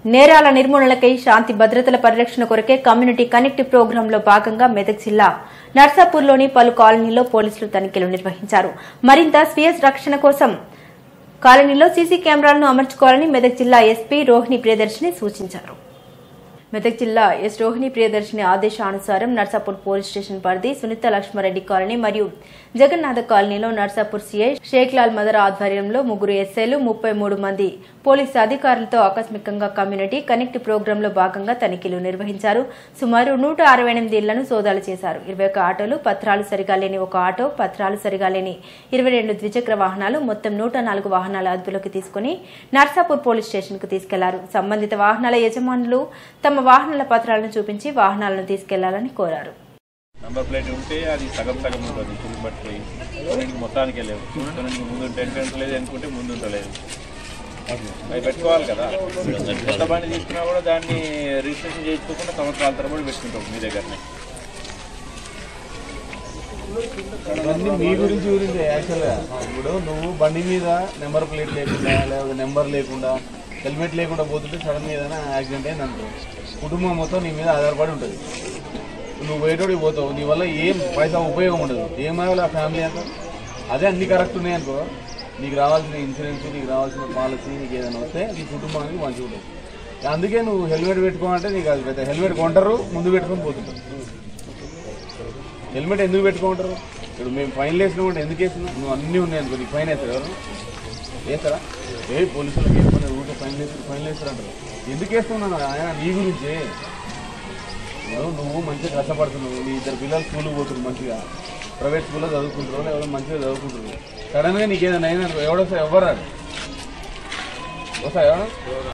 నేరాల నిర్మూలనకై శాంతి భద్రతల పరిరక్షణ కొరకే కమ్యూనిటీ కనెక్ట్ ప్రోగ్రాంలో భాగంగా మెదక్ జిల్లా నర్సాపూర్లోని పలు కాలనీల్లో పోలీసులు తనిఖీలు నిర్వహించారు మరింత స్వీయ రక్షణ కోసం కాలనీలో సీసీ కెమెరాలను అమర్చుకోవాలని మెదక్ జిల్లా ఎస్పీ రోహిణి ప్రియదర్శిని సూచించారు మెదక్ జిల్లా ఎస్ రోహిణి ప్రియదర్శిని ఆదేశానుసారం నర్సాపూర్ పోలీస్ స్టేషన్ పరిధి సునీత లక్ష్మారెడ్డి కాలనీ మరియు జగన్నాథ కాలనీలో నర్సాపూర్ సీఐ షేక్లాల్ మదర్ ఆధ్వర్యంలో ముగ్గురు ఎస్ఐలు ముప్పై మూడు మంది పోలీసు అధికారులతో ఆకస్మికంగా కమ్యూనిటీ కనెక్ట్ ప్రోగ్రాంలో భాగంగా తనిఖీలు నిర్వహించారు సుమారు నూట అరవై ఎనిమిది ఇళ్లను సోదాలు చేశారు ఇరవై ఒక ఆటోలు పత్రాలు సరిగా లేని ఒక ఆటో పత్రాలు సరిగా లేని ఇరవై రెండు ద్విచక్ర వాహనాలు మొత్తం నూట నాలుగు వాహనాల అదుపులోకి తీసుకుని నర్సాపూర్ పోలీస్ స్టేషన్ కు తీసుకెళ్లారు సంబంధిత వాహనాల యజమానులు తమ వాహనాల పత్రాలను చూపించి వాహనాలను తీసుకెళ్లాలని కోరారు నంబర్ ప్లేట్ ఉంటే అది సగం సగం ఉంటుంది ఫుల్ పట్టుపోయి కొన్నింటికి మొత్తానికే లేవు కొన్నింటికి ముందు టెంట్ ఉంటలేదు అనుకుంటే ముందు ఉంటలేదు అవి పెట్టుకోవాలి కదా కొత్త బండి తీసుకున్నా కూడా దాన్ని రిజిస్ట్రేషన్ చేసుకోకుండా సంవత్సరాల తరబడి పెట్టుకుంటాం మీ దగ్గరనే ఇవన్నీ మీ గురించి గురించి యాక్చువల్గా ఇప్పుడు నువ్వు బండి మీద నెంబర్ ప్లేట్ లేకుండా లేదా నెంబర్ లేకుండా హెల్మెట్ లేకుండా పోతుంటే సడన్ ఏదైనా యాక్సిడెంట్ అయింది అనుకో కుటుంబం మొత్తం నీ మీద ఆధారపడి ఉంటుంది నువ్వు బయటోడికి పోతావు నీ వల్ల ఏం పైసా ఉపయోగం ఉండదు ఏమవ్వాలి ఆ ఫ్యామిలీ అంతా అదే అన్ని కరెక్ట్ ఉన్నాయి అనుకో నీకు రావాల్సిన ఇన్సూరెన్స్ నీకు రావాల్సిన పాలసీ నీకు ఏదైనా వస్తే నీ కుటుంబానికి మంచిగా ఉంటుంది అందుకే నువ్వు హెల్మెట్ పెట్టుకోమంటే నీకు అది పెద్ద హెల్మెట్ కొంటారు ముందు పెట్టుకొని పోతుంటారు హెల్మెట్ ఎందుకు పెట్టుకుంటారు ఇప్పుడు మేము ఫైన్ వేసినామంటే ఎందుకు వేసినాం నువ్వు అన్నీ ఉన్నాయి అనుకో నీకు ఫైన్ వేస్తారు ఎవరు వేస్తారా ఏ పోలీసులకు ఏం పని ఊరికే ఫైన్ వేస్తారు ఫైన్ వేస్తారు అంటారు ఎందుకు వేస్తున్నాను ఆయన నీ గురించి ఇప్పుడు నువ్వు మంచిగా కష్టపడుతున్నావు నీ ఇద్దరు పిల్లలు స్కూల్కి పోతున్నారు మంచిగా ప్రైవేట్ స్కూల్లో చదువుకుంటారు ఎవరో మంచిగా చదువుకుంటారు సడన్గా నీకు ఏదైనా అయినా ఎవడో ఎవరు రాడు వస్తా ఎవరు